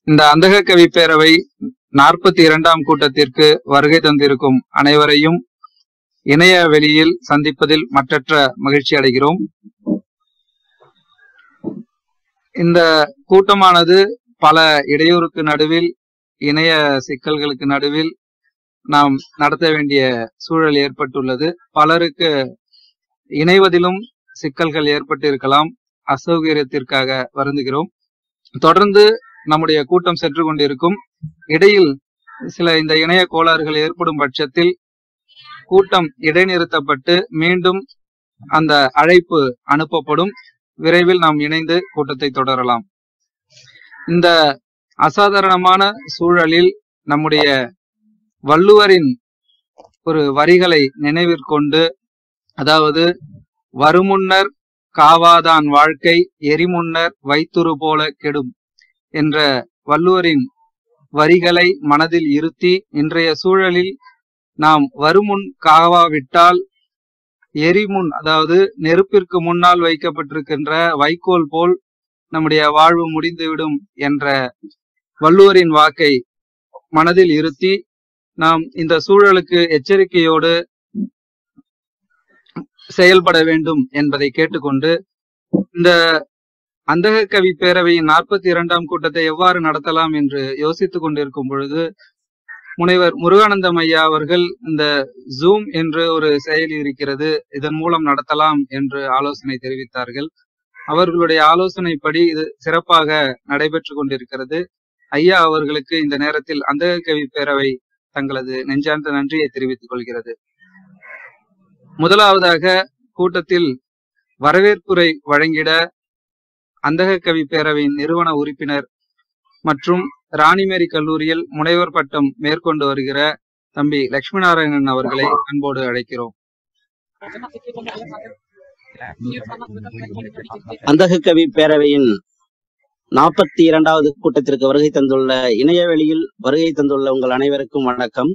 இந்த அந்தக கவி பேரவை நாற்பத்தி இரண்டாம் கூட்டத்திற்கு வருகை தந்திருக்கும் அனைவரையும் இணைய வெளியில் சந்திப்பதில் மற்றற்ற மகிழ்ச்சி அடைகிறோம் இந்த கூட்டமானது பல இடையூறுக்கு நடுவில் இணைய சிக்கல்களுக்கு நடுவில் நாம் நடத்த வேண்டிய சூழல் ஏற்பட்டுள்ளது பலருக்கு இணைவதிலும் சிக்கல்கள் ஏற்பட்டு இருக்கலாம் அசௌகரியத்திற்காக வருந்துகிறோம் தொடர்ந்து நம்முடைய கூட்டம் சென்று கொண்டிருக்கும் இடையில் சில இந்த இணைய கோளாறுகள் ஏற்படும் பட்சத்தில் கூட்டம் இடைநிறுத்தப்பட்டு மீண்டும் அந்த அழைப்பு அனுப்பப்படும் விரைவில் நாம் இணைந்து கூட்டத்தை தொடரலாம் இந்த அசாதாரணமான சூழலில் நம்முடைய வள்ளுவரின் ஒரு வரிகளை நினைவிற்கொண்டு அதாவது வருமுன்னர் காவாதான் வாழ்க்கை எரிமுன்னர் வைத்துரு போல கெடும் என்ற வள்ளுவரின் வரிகளை மனதில் இருத்தி இன்றைய சூழலில் நாம் வருமுன் காவாவிட்டால் எரிமுன் அதாவது நெருப்பிற்கு முன்னால் வைக்கப்பட்டிருக்கின்ற வைக்கோல் போல் நம்முடைய வாழ்வு முடிந்துவிடும் என்ற வள்ளுவரின் வாக்கை மனதில் இருத்தி நாம் இந்த சூழலுக்கு எச்சரிக்கையோடு செயல்பட வேண்டும் என்பதை கேட்டுக்கொண்டு இந்த அந்தக கவி பேரவையின் நாற்பத்தி இரண்டாம் கூட்டத்தை எவ்வாறு நடத்தலாம் என்று யோசித்துக் கொண்டிருக்கும் பொழுது முனைவர் முருகானந்தம் ஐயா அவர்கள் இந்த ஜூம் என்று ஒரு செயலி இருக்கிறது இதன் மூலம் நடத்தலாம் என்று ஆலோசனை தெரிவித்தார்கள் அவர்களுடைய ஆலோசனைப்படி இது சிறப்பாக நடைபெற்று கொண்டிருக்கிறது ஐயா அவர்களுக்கு இந்த நேரத்தில் அந்தக கவி பேரவை தங்களது நெஞ்சார்ந்த நன்றியை தெரிவித்துக் கொள்கிறது முதலாவதாக கூட்டத்தில் வரவேற்புரை வழங்கிட அந்தக கவி பேரவையின் நிறுவன உறுப்பினர் மற்றும் ராணிமேரி கல்லூரியில் முனைவர் பட்டம் மேற்கொண்டு வருகிற தம்பி லட்சுமி நாராயணன் அவர்களை அன்போடு அழைக்கிறோம் அந்தக கவி பேரவையின் நாற்பத்தி இரண்டாவது கூட்டத்திற்கு வருகை தந்துள்ள இணையவெளியில் வருகை தந்துள்ள உங்கள் அனைவருக்கும் வணக்கம்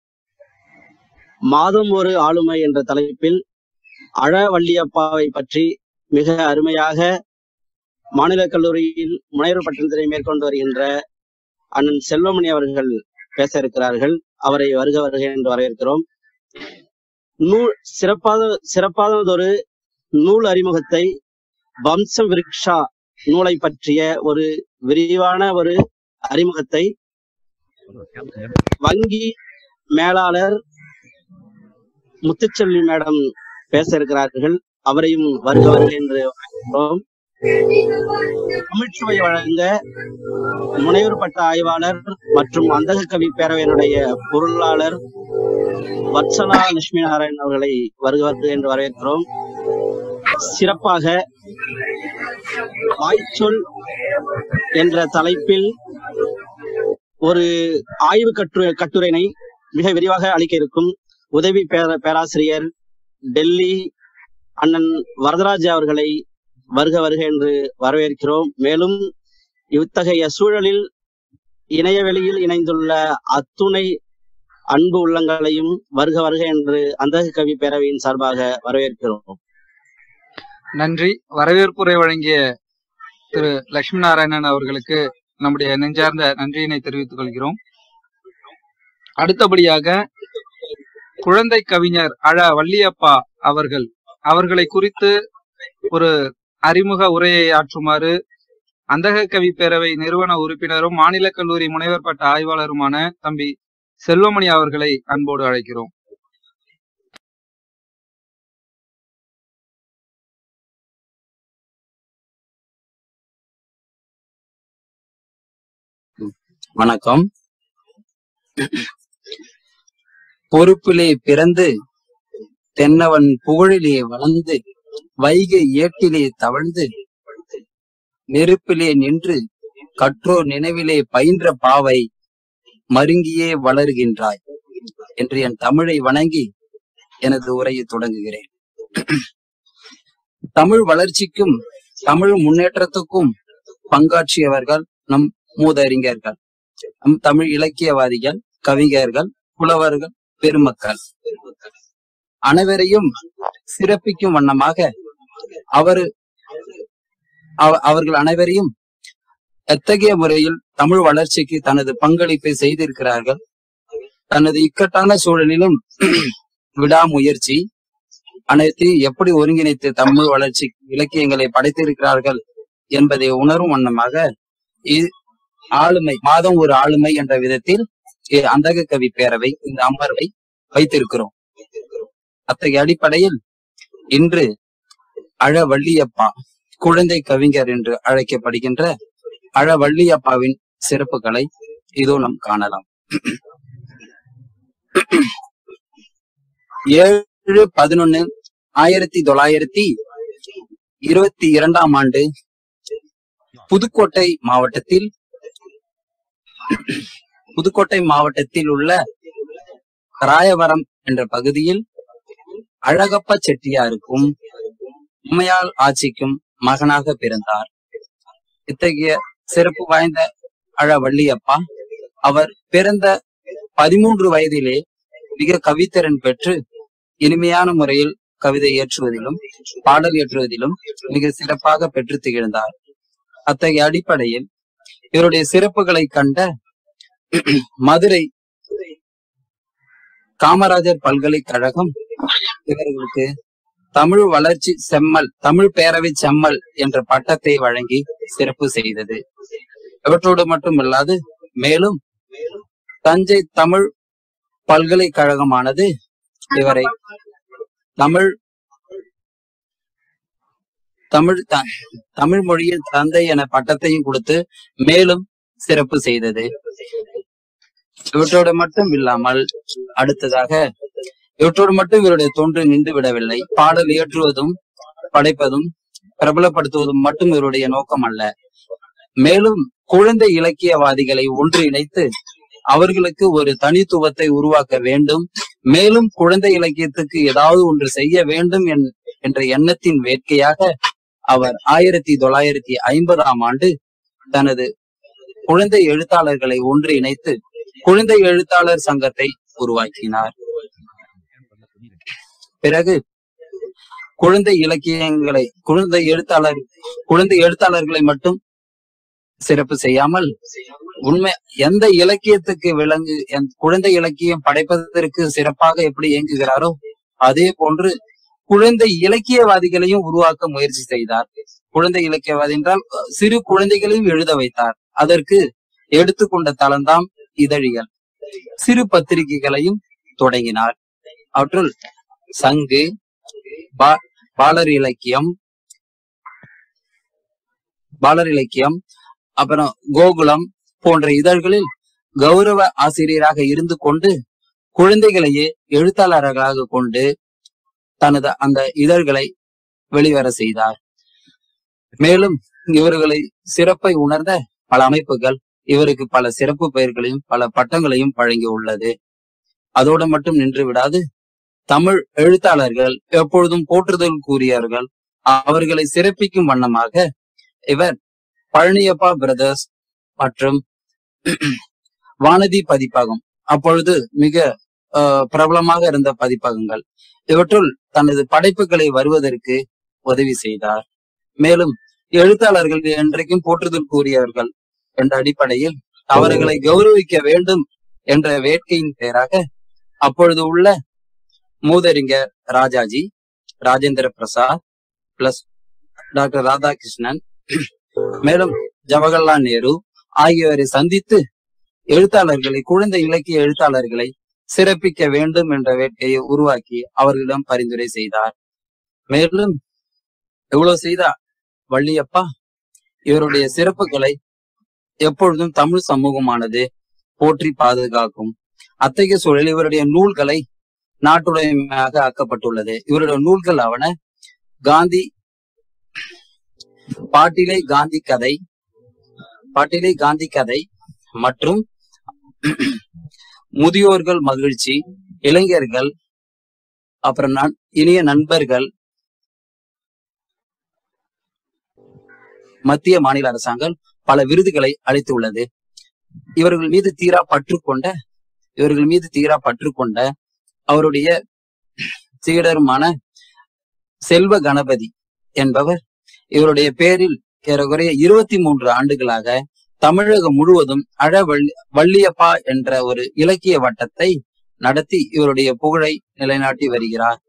மாதம் ஒரு ஆளுமை என்ற தலைப்பில் அழ வள்ளியப்பாவை பற்றி மிக அருமையாக மாநில கல்லூரியில் முனைவர் பட்டத்தினை மேற்கொண்டு வருகின்ற அண்ணன் செல்வமணி அவர்கள் பேச இருக்கிறார்கள் அவரை வருக வருக என்று வரவேற்கிறோம் நூல் சிறப்பாத சிறப்பானதொரு நூல் அறிமுகத்தை வம்ச விருக்ஷா நூலை பற்றிய ஒரு விரிவான ஒரு அறிமுகத்தை வங்கி மேலாளர் முத்துச்செல்வி மேடம் பேச இருக்கிறார்கள் அவரையும் வருக வருக என்று வரவேற்கிறோம் தமிழ்ச்சுவை வழங்க முனைவர் பட்ட ஆய்வாளர் மற்றும் அந்தக கவி பேரவையினுடைய பொருளாளர் வத்சலா லட்சுமி நாராயணன் அவர்களை வருக வருக என்று வரவேற்கிறோம் சிறப்பாக வாய்ச்சொல் என்ற தலைப்பில் ஒரு ஆய்வு கட்டுரை கட்டுரையினை மிக விரிவாக அளிக்க இருக்கும் உதவி பேர பேராசிரியர் டெல்லி அண்ணன் வரதராஜ் அவர்களை வருக வருக என்று வரவேற்கிறோம் மேலும் இத்தகைய சூழலில் இணையவெளியில் இணைந்துள்ள அத்துணை அன்பு உள்ளங்களையும் வருக வருக என்று அந்தக கவி பேரவையின் சார்பாக வரவேற்கிறோம் நன்றி வரவேற்புரை வழங்கிய திரு லட்சுமி நாராயணன் அவர்களுக்கு நம்முடைய நெஞ்சார்ந்த நன்றியினை தெரிவித்துக் கொள்கிறோம் அடுத்தபடியாக குழந்தை கவிஞர் அழ வள்ளியப்பா அவர்கள் அவர்களை குறித்து ஒரு அறிமுக உரையை ஆற்றுமாறு அந்தக கவி பேரவை நிறுவன உறுப்பினரும் மாநில கல்லூரி முனைவர் பட்ட ஆய்வாளருமான தம்பி செல்வமணி அவர்களை அன்போடு அழைக்கிறோம் வணக்கம் பொறுப்பிலே பிறந்து தென்னவன் புகழிலே வளர்ந்து வைகை ஏட்டிலே தவழ்ந்து நெருப்பிலே நின்று கற்றோர் நினைவிலே பயின்ற பாவை மருங்கியே வளருகின்றாய் என்று என் தமிழை வணங்கி எனது உரையை தொடங்குகிறேன் தமிழ் வளர்ச்சிக்கும் தமிழ் முன்னேற்றத்துக்கும் பங்காற்றியவர்கள் நம் மூதறிஞர்கள் நம் தமிழ் இலக்கியவாதிகள் கவிஞர்கள் புலவர்கள் பெருமக்கள் அனைவரையும் சிறப்பிக்கும் வண்ணமாக அவர் அவ- அவர்கள் அனைவரையும் எத்தகைய முறையில் தமிழ் வளர்ச்சிக்கு தனது பங்களிப்பை செய்திருக்கிறார்கள் தனது இக்கட்டான சூழலிலும் விடாமுயற்சி அனைத்தையும் எப்படி ஒருங்கிணைத்து தமிழ் வளர்ச்சி இலக்கியங்களை படைத்திருக்கிறார்கள் என்பதை உணரும் வண்ணமாக இ- ஆளுமை மாதம் ஒரு ஆளுமை என்ற விதத்தில் இ- அந்தக கவி பேரவை இந்த அமர்வை வைத்திருக்கிறோம் அத்தகைய அடிப்படையில் இன்று அழவள்ளியப்பா குழந்தை கவிஞர் என்று அழைக்கப்படுகின்ற அழவள்ளியப்பாவின் சிறப்புகளை இதோ நாம் காணலாம் ஏழு பதினொன்னு ஆயிரத்தி தொள்ளாயிரத்தி இருபத்தி இரண்டாம் ஆண்டு புதுக்கோட்டை மாவட்டத்தில் புதுக்கோட்டை மாவட்டத்தில் உள்ள ராயவரம் என்ற பகுதியில் அழகப்ப செட்டியாருக்கும் உமையாள் ஆட்சிக்கும் மகனாக பிறந்தார் இத்தகைய சிறப்பு வாய்ந்த அழவள்ளியப்பா அவர் பிறந்த பதிமூன்று வயதிலே மிக கவித்திறன் பெற்று இனிமையான முறையில் கவிதை இயற்றுவதிலும் பாடல் இயற்றுவதிலும் மிக சிறப்பாக பெற்று திகழ்ந்தார் அத்தகைய அடிப்படையில் இவருடைய சிறப்புகளை கண்ட மதுரை காமராஜர் பல்கலைக்கழகம் இவர்களுக்கு தமிழ் வளர்ச்சி செம்மல் தமிழ் பேரவை செம்மல் என்ற பட்டத்தை வழங்கி சிறப்பு செய்தது இவற்றோடு மட்டுமல்லாது மேலும் தஞ்சை தமிழ் பல்கலைக்கழகமானது இவரை தமிழ் தமிழ் த- தமிழ் மொழியில் தந்தை என பட்டத்தையும் கொடுத்து மேலும் சிறப்பு செய்தது இவற்றோடு மட்டும் இல்லாமல் அடுத்ததாக இவற்றோடு மட்டும் இவருடைய தொன்று நின்று விடவில்லை பாடல் இயற்றுவதும் படைப்பதும் பிரபலப்படுத்துவதும் மட்டும் இவருடைய நோக்கம் அல்ல மேலும் குழந்தை இலக்கியவாதிகளை ஒன்றிணைத்து அவர்களுக்கு ஒரு தனித்துவத்தை உருவாக்க வேண்டும் மேலும் குழந்தை இலக்கியத்துக்கு ஏதாவது ஒன்று செய்ய வேண்டும் என்- என்ற எண்ணத்தின் வேட்கையாக அவர் ஆயிரத்தி தொள்ளாயிரத்தி ஐம்பதாம் ஆண்டு தனது குழந்தை எழுத்தாளர்களை ஒன்றிணைத்து குழந்தை எழுத்தாளர் சங்கத்தை உருவாக்கினார் பிறகு குழந்தை இலக்கியங்களை குழந்தை எழுத்தாளர் குழந்தை எழுத்தாளர்களை மட்டும் சிறப்பு செய்யாமல் உண்மை எந்த இலக்கியத்துக்கு விளங்கு எந்த குழந்தை இலக்கியம் படைப்பதற்கு சிறப்பாக எப்படி இயங்குகிறாரோ அதே போன்று குழந்தை இலக்கியவாதிகளையும் உருவாக்க முயற்சி செய்தார் குழந்தை இலக்கியவாதி என்றால் அஹ், சிறு குழந்தைகளையும் எழுத வைத்தார் அதற்கு எடுத்துக்கொண்ட தளம்தான் இதழிகள் சிறு பத்திரிகைகளையும் தொடங்கினார் அவற்றுள் சங்கு பா- பாலர் இலக்கியம் பாலர் இலக்கியம் அப்புறம் கோகுலம் போன்ற இதழ்களில் கௌரவ ஆசிரியராக இருந்து கொண்டு குழந்தைகளையே எழுத்தாளர்களாக கொண்டு தனது அந்த இதழ்களை வெளிவர செய்தார் மேலும் இவர்களை சிறப்பை உணர்ந்த பல அமைப்புகள் இவருக்கு பல சிறப்பு பெயர்களையும் பல பட்டங்களையும் வழங்கி உள்ளது அதோடு மட்டும் நின்று விடாது தமிழ் எழுத்தாளர்கள் எப்பொழுதும் போற்றுதல் கூறியவர்கள் அவர்களை சிறப்பிக்கும் வண்ணமாக இவர் பழனியப்பா பிரதர்ஸ் மற்றும் வானதி பதிப்பகம் அப்பொழுது மிக அஹ், பிரபலமாக இருந்த பதிப்பகங்கள் இவற்றுள் தனது படைப்புகளை வருவதற்கு உதவி செய்தார் மேலும் எழுத்தாளர்கள் என்றைக்கும் போற்றுதல் கூறியவர்கள் என்ற அடிப்படையில் அவர்களை கௌரவிக்க வேண்டும் என்ற வேட்கையின் பேராக அப்பொழுது உள்ள மூதறிஞர் ராஜாஜி ராஜேந்திர பிரசாத் பிளஸ் டாக்டர் ராதாகிருஷ்ணன் மேலும் ஜவஹர்லால் நேரு ஆகியோரை சந்தித்து எழுத்தாளர்களை குழந்தை இலக்கிய எழுத்தாளர்களை சிறப்பிக்க வேண்டும் என்ற வேட்கையை உருவாக்கி அவர்களிடம் பரிந்துரை செய்தார் மேலும் இவ்வளவு செய்த வள்ளியப்பா இவருடைய சிறப்புகளை எப்பொழுதும் தமிழ் சமூகமானது போற்றி பாதுகாக்கும் அத்தகைய சூழலில் இவருடைய நூல்களை நாட்டுடைமையாக ஆக்கப்பட்டுள்ளது இவருடைய நூல்கள் ஆவன காந்தி பாட்டிலே காந்தி கதை பாட்டிலே காந்தி கதை மற்றும் முதியோர்கள் மகிழ்ச்சி இளைஞர்கள் அப்புறம் நன்- இனிய நண்பர்கள் மத்திய மாநில அரசாங்கம் பல விருதுகளை அளித்துள்ளது இவர்கள் மீது தீரா பற்று கொண்ட இவர்கள் மீது தீரா பற்று கொண்ட அவருடைய சீடருமான செல்வ கணபதி என்பவர் இவருடைய பேரில் ஏறக்குறைய இருபத்தி மூன்று ஆண்டுகளாக தமிழகம் முழுவதும் அழ வள்ளி- வள்ளியப்பா என்ற ஒரு இலக்கிய வட்டத்தை நடத்தி இவருடைய புகழை நிலைநாட்டி வருகிறார்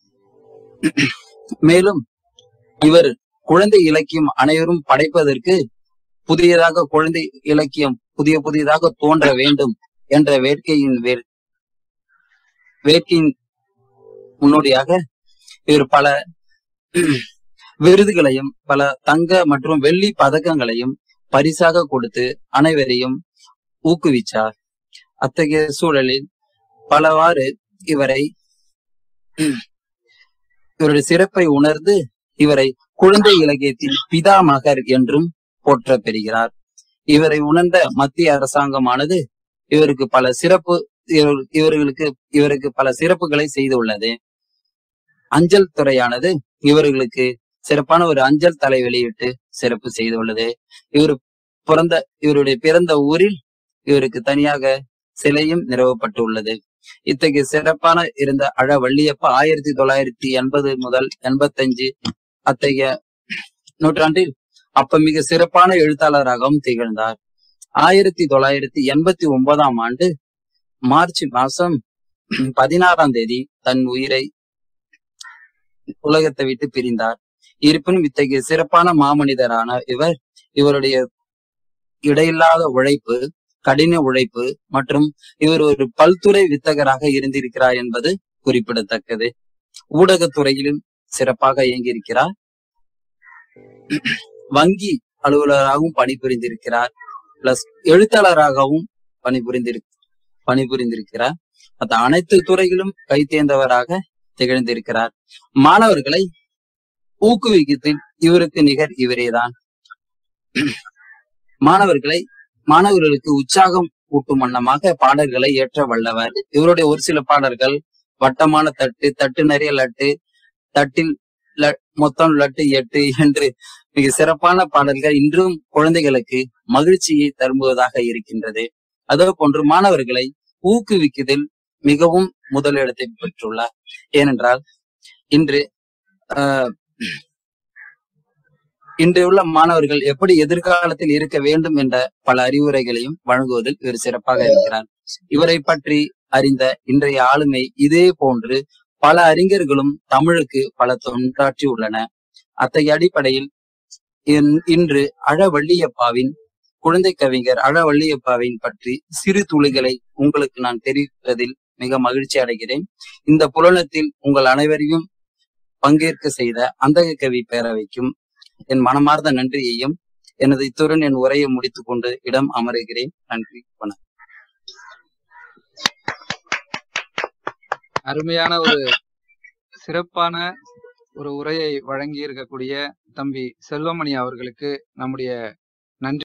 மேலும் இவர் குழந்தை இலக்கியம் அனைவரும் படைப்பதற்கு புதியதாக குழந்தை இலக்கியம் புதிய புதியதாக தோன்ற வேண்டும் என்ற வேட்கையின் வேர் வேட்கையின் முன்னோடியாக இவர் பல விருதுகளையும் பல தங்க மற்றும் வெள்ளி பதக்கங்களையும் பரிசாக கொடுத்து அனைவரையும் ஊக்குவிச்சார் அத்தகைய சூழலில் பலவாறு இவரை இவருடைய சிறப்பை உணர்ந்து இவரை குழந்தை இலக்கியத்தின் பிதாமகர் என்றும் போற்ற பெறுகிறார் இவரை உணர்ந்த மத்திய அரசாங்கமானது இவருக்கு பல சிறப்பு இவர்- இவர்களுக்கு இவருக்கு பல சிறப்புகளை செய்துள்ளது அஞ்சல் துறையானது இவர்களுக்கு சிறப்பான ஒரு அஞ்சல் தலை வெளியிட்டு சிறப்பு செய்துள்ளது இவர் பிறந்த இவருடைய பிறந்த ஊரில் இவருக்கு தனியாக சிலையும் நிறுவப்பட்டுள்ளது இத்தகைய சிறப்பான இருந்த அழ வள்ளியப்பா ஆயிரத்தி தொள்ளாயிரத்தி எண்பது முதல் எண்பத்தஞ்சு அத்தகைய நூற்றாண்டில் அப்ப மிக சிறப்பான எழுத்தாளராகவும் திகழ்ந்தார் ஆயிரத்தி தொள்ளாயிரத்தி எண்பத்தி ஒன்பதாம் ஆண்டு மார்ச் மாசம் பதினாறாம் தேதி தன் உயிரை உலகத்தை விட்டு பிரிந்தார் இருப்பினும் இத்தகைய சிறப்பான மாமனிதரான இவர் இவருடைய இடையில்லாத உழைப்பு கடின உழைப்பு மற்றும் இவர் ஒரு பல்துறை வித்தகராக இருந்திருக்கிறார் என்பது குறிப்பிடத்தக்கது ஊடகத்துறையிலும் சிறப்பாக இயங்கியிருக்கிறார் வங்கி அலுவலராகவும் பணிபுரிந்திருக்கிறார் பிளஸ் எழுத்தாளராகவும் பணிபுரிந்திரு பணிபுரிந்திருக்கிறார் மற்ற அனைத்து துறையிலும் கைத்தேர்ந்தவராக திகழ்ந்திருக்கிறார் மாணவர்களை ஊக்குவிக்கத்தில் இவருக்கு நிகர் இவரேதான் மாணவர்களை மாணவர்களுக்கு உற்சாகம் ஊட்டும் வண்ணமாக பாடல்களை ஏற்ற வல்லவர் இவருடைய ஒரு சில பாடல்கள் வட்டமான தட்டு தட்டு நிறைய லட்டு தட்டில் ல- மொத்தம் லட்டு எட்டு என்று மிக சிறப்பான பாடல்கள் இன்றும் குழந்தைகளுக்கு மகிழ்ச்சியை தரும்புவதாக இருக்கின்றது அதே போன்று மாணவர்களை ஊக்குவிக்குதில் மிகவும் முதலிடத்தை பெற்றுள்ளார் ஏனென்றால் இன்று ஆஹ் இன்று உள்ள மாணவர்கள் எப்படி எதிர்காலத்தில் இருக்க வேண்டும் என்ற பல அறிவுரைகளையும் வழங்குவதில் இவர் சிறப்பாக இருக்கிறார் இவரை பற்றி அறிந்த இன்றைய ஆளுமை இதே போன்று பல அறிஞர்களும் தமிழுக்கு பல தொண்டாற்றி உள்ளன அத்தகைய அடிப்படையில் இன்- இன்று அழவள்ளியப்பாவின் குழந்தை கவிஞர் அழவள்ளியப்பாவின் பற்றி சிறு துளிகளை உங்களுக்கு நான் தெரிவிப்பதில் மிக மகிழ்ச்சி அடைகிறேன் இந்த புலனத்தில் உங்கள் அனைவரையும் பங்கேற்க செய்த அந்தக கவி பேரவைக்கும் என் மனமார்ந்த நன்றியையும் எனது இத்துடன் என் உரையை முடித்துக் கொண்டு இடம் அமருகிறேன் நன்றி வணக்கம் அருமையான ஒரு சிறப்பான ஒரு உரையை வழங்கி இருக்கக்கூடிய தம்பி செல்வமணி அவர்களுக்கு நம்முடைய நன்றி